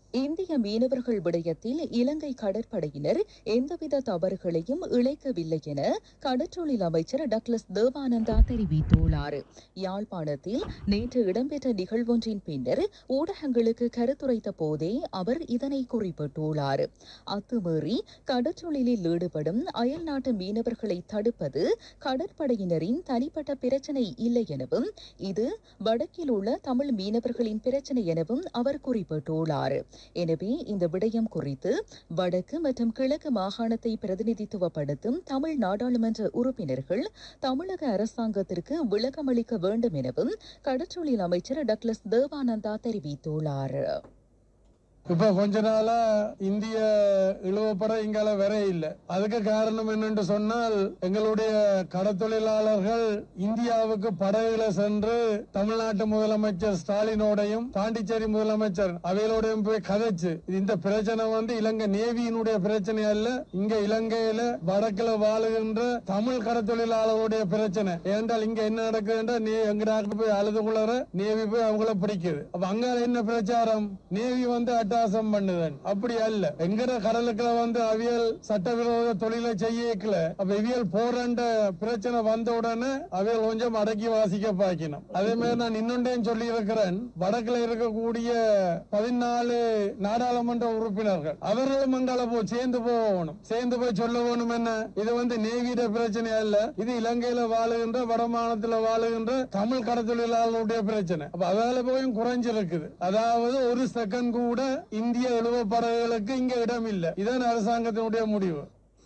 இந்திய மீனவர்கள் விடயத்தில் இலங்கை கடற்படையினர் எந்தவித தவறுகளையும் இழைக்கவில்லை என கடற்றொழில் அமைச்சர் டக்ளஸ் தேவானந்தா தெரிவித்துள்ளார் யாழ்ப்பாணத்தில் நேற்று இடம்பெற்ற நிகழ்வொன்றின் பின்னர் ஊடகங்களுக்கு கருத்துரைத்த போதே அவர் இதனை குறிப்பிட்டுள்ளார் அத்துமீறி கடற்றொழிலில் ஈடுபடும் அயல் நாட்டு மீனவர்களை தடுப்பது கடற்படையினரின் தனிப்பட்ட பிரச்சனை இல்லை எனவும் இது வடக்கில் உள்ள தமிழ் மீனவர்களின் பிரச்சனை எனவும் அவர் குறிப்பிட்டுள்ளார் எனவே இந்த விடயம் குறித்து வடக்கு மற்றும் கிழக்கு மாகாணத்தை பிரதிநிதித்துவப்படுத்தும் தமிழ் நாடாளுமன்ற உறுப்பினர்கள் தமிழக அரசாங்கத்திற்கு விளக்கமளிக்க வேண்டும் எனவும் கடற்றொழில் அமைச்சர் டக்ளஸ் தேவானந்தா தெரிவித்துள்ளார் இப்ப கொஞ்ச நாளா இந்திய இழுவப்பட இங்கால வர இல்லை அதுக்கு காரணம் என்னன்னு சொன்னால் எங்களுடைய கடத்தொழிலாளர்கள் இந்தியாவுக்கு படகுல சென்று தமிழ்நாட்டு முதலமைச்சர் ஸ்டாலினோடையும் பாண்டிச்சேரி முதலமைச்சர் அவையோடையும் போய் கதைச்சு இந்த பிரச்சனை வந்து இலங்கை நேவியினுடைய பிரச்சனை அல்ல இங்க இலங்கையில வடக்குல வாழுகின்ற தமிழ் கடத்தொழிலாளர்களுடைய பிரச்சனை ஏன்றால் இங்க என்ன நடக்குதுன்றா நீ எங்கடாக்கு போய் அழுது கொள்ளற நேவி போய் அவங்கள பிடிக்குது அப்ப அங்க என்ன பிரச்சாரம் நேவி வந்து அட்டாசம் பண்ணுதன் அப்படி அல்ல எங்கட கடலுக்குள்ள வந்து அவியல் சட்டவிரோத தொழிலை செய்யக்கல அப்ப இவியல் போறண்ட பிரச்சனை வந்த உடனே அவியல் கொஞ்சம் அடக்கி வாசிக்க பாக்கணும் அதே மாதிரி நான் இன்னொன்றையும் சொல்லி இருக்கிறேன் வடக்குல இருக்கக்கூடிய பதினாலு நாடாளுமன்ற உறுப்பினர்கள் அவர்களும் அங்கால போ சேர்ந்து போகணும் சேர்ந்து போய் சொல்ல வேணும் என்ன இது வந்து நேவிட பிரச்சனை அல்ல இது இலங்கையில வாழுகின்ற வடமாநிலத்துல வாழுகின்ற தமிழ் கடத்தொழிலாளர்களுடைய பிரச்சனை அப்ப அதால போயும் குறைஞ்சிருக்குது அதாவது ஒரு செகண்ட் கூட இந்திய எழுவ படகுகளுக்கு இங்க இடம் இல்லை இதான் அரசாங்கத்தினுடைய முடிவு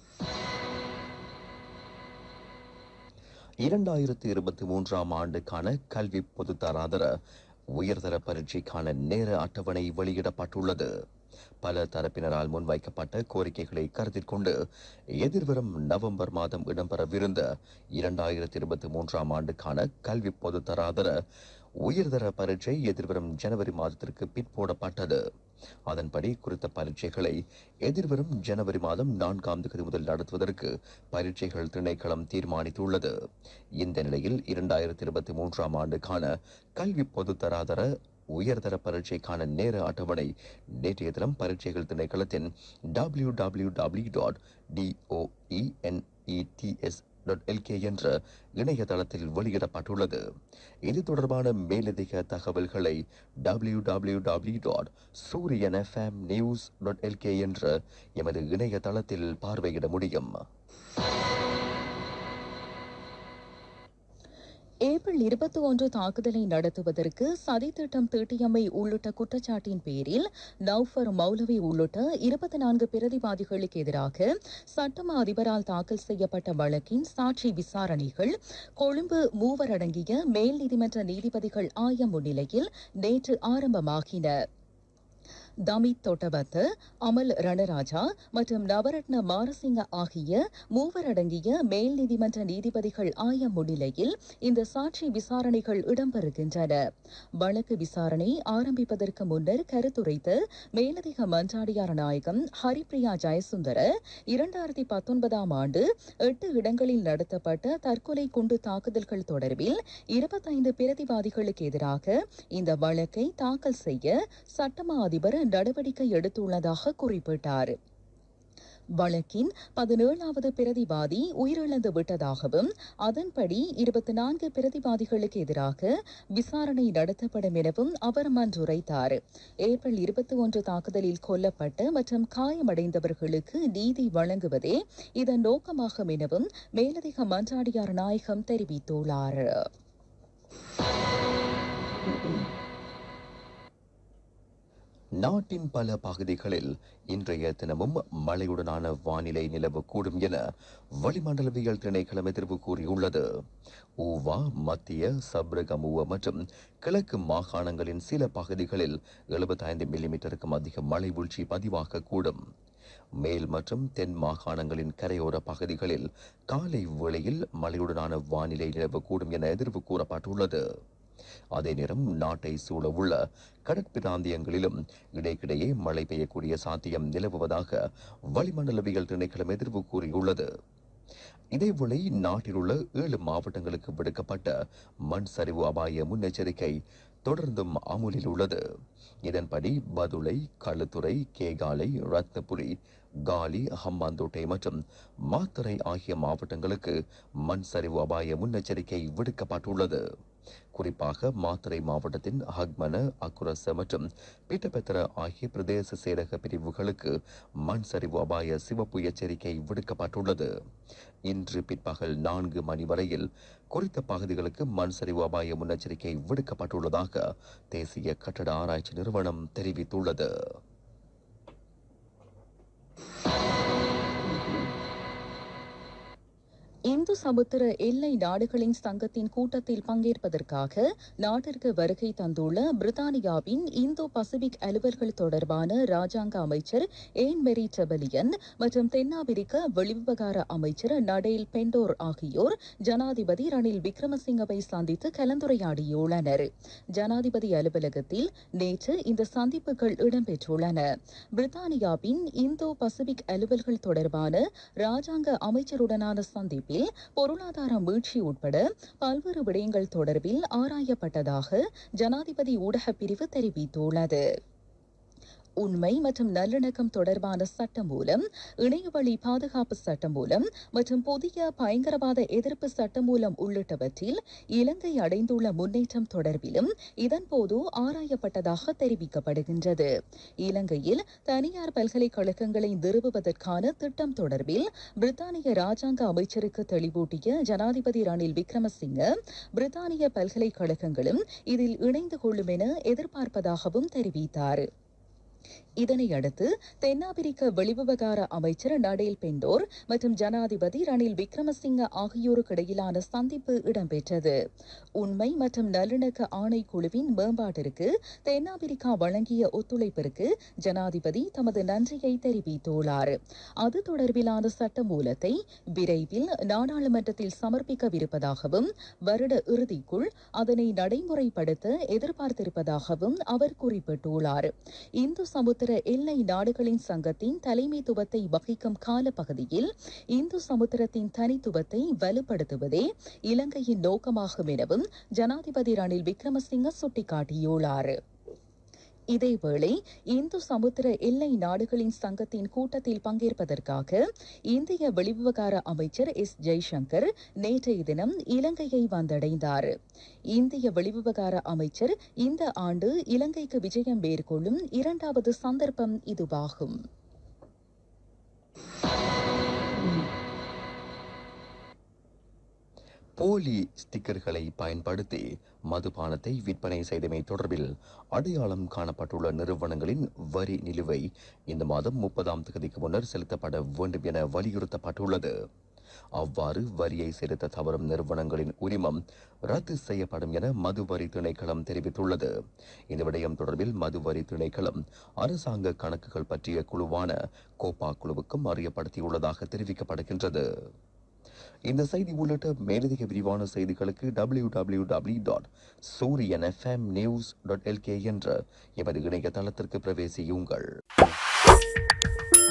இரண்டாயிரத்து இருபத்தி மூன்றாம் ஆண்டுக்கான கல்வி பொதுத்தராதர உயர்தர பரீட்சைக்கான நேர அட்டவணை வெளியிடப்பட்டுள்ளது பல தரப்பினரால் முன்வைக்கப்பட்ட கோரிக்கைகளை கருத்தில் கொண்டு எதிர்வரும் நவம்பர் மாதம் இடம்பெறவிருந்த இரண்டாயிரத்தி இருபத்தி மூன்றாம் ஆண்டுக்கான கல்வி பொதுத்தராதர உயர்தர பரீட்சை எதிர்வரும் ஜனவரி மாதத்திற்கு பிற்போடப்பட்டது அதன்படி குறித்த பரீட்சைகளை எதிர்வரும் ஜனவரி மாதம் நான்காம் தேதி முதல் நடத்துவதற்கு பரீட்சைகள் திணைக்களம் தீர்மானித்துள்ளது இந்த நிலையில் இரண்டாயிரத்தி இருபத்தி மூன்றாம் ஆண்டுக்கான கல்வி பொதுத்தராதர உயர்தர பரீட்சைக்கான நேர அட்டவணை நேற்றைய தினம் பரீட்சைகள் திணைக்களத்தின் W W W dot DOENETS dot LK என்ற இணையதளத்தில் வெளியிடப்பட்டுள்ளது இது தொடர்பான மேலதிக தகவல்களை W W W dot Sooriyan FM news dot LK என்ற எமது இணையதளத்தில் பார்வையிட முடியும் ஏப்ரல் இருபத்தி ஒன்று தாக்குதலை நடத்துவதற்கு சதித்திட்டம் தீட்டியமை உள்ளிட்ட குற்றச்சாட்டின் பேரில் நௌஃபர் மௌலவி உள்ளிட்ட இருபத்தி நான்கு பிரதிவாதிகளுக்கு எதிராக சட்டமா அதிபரால் தாக்கல் செய்யப்பட்ட வழக்கின் சாட்சி விசாரணைகள் கொழும்பு மூவர் அடங்கிய மேல் நீதிமன்ற நீதிபதிகள் ஆய முன்னிலையில் நேற்று ஆரம்பமாகின தமித் தொட்டபத்த அமல் ரணராஜா மற்றும் நவரத்ன மாரசிங்க ஆகிய மூவர் அடங்கிய மேல் நீதிமன்ற நீதிபதிகள் ஆய முன்னிலையில் இந்த சாட்சி விசாரணைகள் இடம்பெறுகின்றன வழக்கு விசாரணை ஆரம்பிப்பதற்கு முன்னர் கருத்துரைத்த மேலதிக மன்றாடியார் நாயகம் ஹரிப்ரியா ஜெயசுந்தர இரண்டாயிரத்தி பத்தொன்பதாம் ஆண்டு எட்டு இடங்களில் நடத்தப்பட்ட தற்கொலை குண்டு தாக்குதல்கள் தொடர்பில் இருபத்தைந்து பிரதிவாதிகளுக்கு எதிராக இந்த வழக்கை தாக்கல் செய்ய சட்டமா அதிபர் நடவடிக்கை எடுத்துள்ளதாக குறிப்பிட்டார் வழக்கின் பதினேழாவது பிரதிவாதி உயிரிழந்து விட்டதாகவும் அதன்படி இருபத்தி நான்கு பிரதிவாதிகளுக்கு எதிராக விசாரணை நடத்தப்படும் எனவும் அவர் மன்றுரைத்தார் ஏப்ரல் இருபத்தி ஒன்று தாக்குதலில் கொல்லப்பட்ட மற்றும் காயமடைந்தவர்களுக்கு நீதி வழங்குவதே இதன் நோக்கமாகும் எனவும் மேலதிக மன்றாடியார் நாயகம் தெரிவித்துள்ளார் நாட்டின் பல பகுதிகளில் இன்றைய தினமும் மழையுடனான வானிலை நிலவக்கூடும் என வளிமண்டலவியல் திணைக்களம் எதிர்வு கூறியுள்ளது ஊவா மத்திய சப்ரகமுவ மற்றும் கிழக்கு மாகாணங்களின் சில பகுதிகளில் 75 மில்லிமீட்டருக்கும் அதிக மழை வீழ்ச்சி பதிவாகக்கூடும் மேல் மற்றும் தென் மாகாணங்களின் கரையோர பகுதிகளில் காலை வேளையில் மழையுடனான வானிலை நிலவக்கூடும் என எதிர்வு கூறப்பட்டுள்ளது அதே நேரம் நாட்டை சூழ உள்ள கடற்பிராந்தியங்களிலும் இடைக்கிடையே மழை பெய்யக்கூடிய சாத்தியம் நிலவுவதாக வளிமண்டலவியல் திணைக்களம் எதிர்வு கூறியுள்ளது இதேவேளை நாட்டில் உள்ள ஏழு மாவட்டங்களுக்கு விடுக்கப்பட்ட மண் சரிவு அபாய முன்னெச்சரிக்கை தொடர்ந்தும் அமுலில் உள்ளது இதன்படி பதுளை களுத்துறை கேகாலை ரத்னபுரி காலி ஹம்பாந்தோட்டை மற்றும் மாத்தறை ஆகிய மாவட்டங்களுக்கு மண் சரிவு அபாய முன்னெச்சரிக்கை விடுக்கப்பட்டுள்ளது குறிப்பாக மாத்தறை மாவட்டத்தின் ஹக்மன அக்குரச மற்றும் பீட்டபெத்தர ஆகிய பிரதேச செயலக பிரிவுகளுக்கு மண் சரிவு அபாய சிவப்பு எச்சரிக்கை விடுக்கப்பட்டுள்ளது இன்று பிற்பகல் நான்கு மணி வரையில் குறித்த பகுதிகளுக்கு மண் சரிவு அபாய முன்னெச்சரிக்கை விடுக்கப்பட்டுள்ளதாக தேசிய கட்டட ஆராய்ச்சி நிறுவனம் தெரிவித்துள்ளது இந்து சமுத்திர எல்லை நாடுகளின் சங்கத்தின் கூட்டத்தில் பங்கேற்பதற்காக நாட்டிற்கு வருகை தந்துள்ள பிரித்தானியாவின் இந்தோ பசிபிக் அலுவல்கள் தொடர்பான ராஜாங்க அமைச்சர் ஏன் மெரி டெபலியன் மற்றும் தென்னாப்பிரிக்க வெளிவிவகார அமைச்சர் நடேல் பெண்டோர் ஆகியோர் ஜனாதிபதி ரணில் விக்ரமசிங்கவை சந்தித்து கலந்துரையாடியுள்ளனர் ஜனாதிபதி அலுவலகத்தில் நேற்று இந்த சந்திப்புகள் இடம்பெற்றுள்ளன பிரித்தானியாவின் இந்தோ பசிபிக் அலுவல்கள் தொடர்பான ராஜாங்க அமைச்சருடனான சந்திப்பில் பொருளாதார மீட்சி உட்பட பல்வேறு விடயங்கள் தொடர்பில் ஆராயப்பட்டதாக ஜனாதிபதி ஊடகப் பிரிவு தெரிவித்துள்ளது உண்மை மற்றும் நல்லிணக்கம் தொடர்பான சட்டம் மூலம் இணையவழி பாதுகாப்பு சட்டம் மூலம் மற்றும் புதிய பயங்கரவாத எதிர்ப்பு சட்டம் மூலம் உள்ளிட்டவற்றில் இலங்கை அடைந்துள்ள முன்னேற்றம் தொடர்பிலும் இதன்போது ஆராயப்பட்டதாக தெரிவிக்கப்படுகின்றது இலங்கையில் தனியார் பல்கலைக்கழகங்களை நிறுவுவதற்கான திட்டம் தொடர்பில் பிரித்தானிய ராஜாங்க அமைச்சருக்கு தெளிவூட்டிய ஜனாதிபதி ரணில் விக்ரமசிங்க பிரித்தானிய பல்கலைக்கழகங்களும் இதில் இணைந்து கொள்ளும் என எதிர்பார்ப்பதாகவும் தெரிவித்தார் இதனையடுத்து தென்னாப்பிரிக்க வெளிவிவகார அமைச்சர் நடேல் பெண்டோர் மற்றும் ஜனாதிபதி ரணில் விக்ரமசிங்க ஆகியோருக்கு இடையிலான சந்திப்பு இடம்பெற்றது உண்மை மற்றும் நல்லிணக்க ஆணைக்குழுவின் மேம்பாட்டிற்கு தென்னாப்பிரிக்கா வழங்கிய ஒத்துழைப்பிற்கு ஜனாதிபதி தமது நன்றியை தெரிவித்துள்ளார் அது தொடர்பிலான சட்ட மூலத்தை விரைவில் நாடாளுமன்றத்தில் சமர்ப்பிக்கவிருப்பதாகவும் வருட இறுதிக்குள் அதனை நடைமுறைப்படுத்த எதிர்பார்த்திருப்பதாகவும் அவர் குறிப்பிட்டுள்ளார் இந்து சமுத்திர எல்லை நாடுகளின் சங்கத்தின் தலைமைத்துவத்தை வகிக்கும் காலப்பகுதியில் இந்து சமுத்திரத்தின் தனித்துவத்தை வலுப்படுத்துவதே இலங்கையின் நோக்கமாகும் எனவும் ஜனாதிபதி ரணில் விக்ரமசிங்க சுட்டிக்காட்டியுள்ளார் இதேவேளை இந்து சமுத்திர எல்லை நாடுகளின் சங்கத்தின் கூட்டத்தில் பங்கேற்பதற்காக இந்திய வெளிவிவகார அமைச்சர் எஸ் ஜெய்சங்கர் நேற்றைய தினம் இலங்கையை வந்தடைந்தார் இந்திய வெளிவிவகார அமைச்சர் இந்த ஆண்டு இலங்கைக்கு விஜயம் மேற்கொள்ளும் இரண்டாவது சந்தர்ப்பம் இதுவாகும் போலி ஸ்டிக்கர்களை பயன்படுத்தி மதுபானத்தை விற்பனை செய்தமை தொடர்பில் அடையாளம் காணப்பட்டுள்ள நிறுவனங்களின் வரி நிலுவை இந்த மாதம் முப்பதாம் தேதிக்கு முன்னர் செலுத்தப்பட வேண்டும் என வலியுறுத்தப்பட்டுள்ளது அவ்வாறு வரியை செலுத்த தவறும் நிறுவனங்களின் உரிமம் ரத்து செய்யப்படும் என மதுவரி திணைக்களம் தெரிவித்துள்ளது இந்த விடயம் தொடர்பில் மதுவரி திணைக்களம் அரசாங்க கணக்குகள் பற்றிய குழுவான கோப்பா குழுவுக்கும் அறியப்படுத்தியுள்ளதாக தெரிவிக்கப்படுகின்றது இந்த செய்தி உள்ளிட்ட மேலதிக விரிவான செய்திகளுக்கு W W W dot Sooriyan FM news dot LK என்ற எமது இணையதளத்திற்கு பிரவேசியுங்கள்